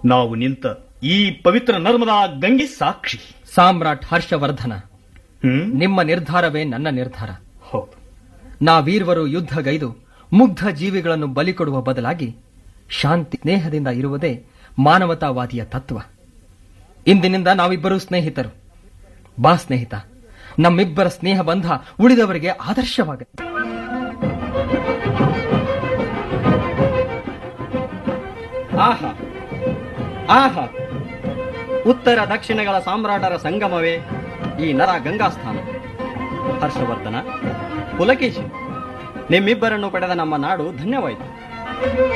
ನಾವು ನಿಂತ ಈ ಪವಿತ್ರ ನರ್ಮದಾ ಗಂಗೆ ಸಾಕ್ಷಿ ಸಾಮ್ರಾಟ್ ಹರ್ಷವರ್ಧನ ಹ್ಮ್ ನಿಮ್ಮ ನಿರ್ಧಾರವೇ ನನ್ನ ನಿರ್ಧಾರ ಹೌದು ನಾವೀರ್ವರು ಯುದ್ಧಗೈದು ಮುಗ್ಧ ಜೀವಿಗಳನ್ನು ಬಲಿ ಕೊಡುವ ಬದಲಾಗಿ ಶಾಂತಿ ಸ್ನೇಹದಿಂದ ಇರುವುದೇ ಮಾನವತಾವಾದಿಯ ತತ್ವ ಇಂದಿನಿಂದ ನಾವಿಬ್ಬರೂ ಸ್ನೇಹಿತರು ಬಾ ಸ್ನೇಹಿತ ನಮ್ಮಿಬ್ಬರ ಸ್ನೇಹ ಬಂಧ ಉಳಿದವರಿಗೆ ಆದರ್ಶವಾಗುತ್ತೆ ಆಹಾ ಆಹಾ ಉತ್ತರ ದಕ್ಷಿಣಗಳ ಸಾಮ್ರಾಟರ ಸಂಗಮವೇ ಈ ನರ ಗಂಗಾಸ್ಥಾನ ಹರ್ಷವರ್ಧನ ಪುಲಕೇಶಿ ನಿಮ್ಮಿಬ್ಬರನ್ನು ಪಡೆದ ನಮ್ಮ ನಾಡು ಧನ್ಯವಾಯಿತು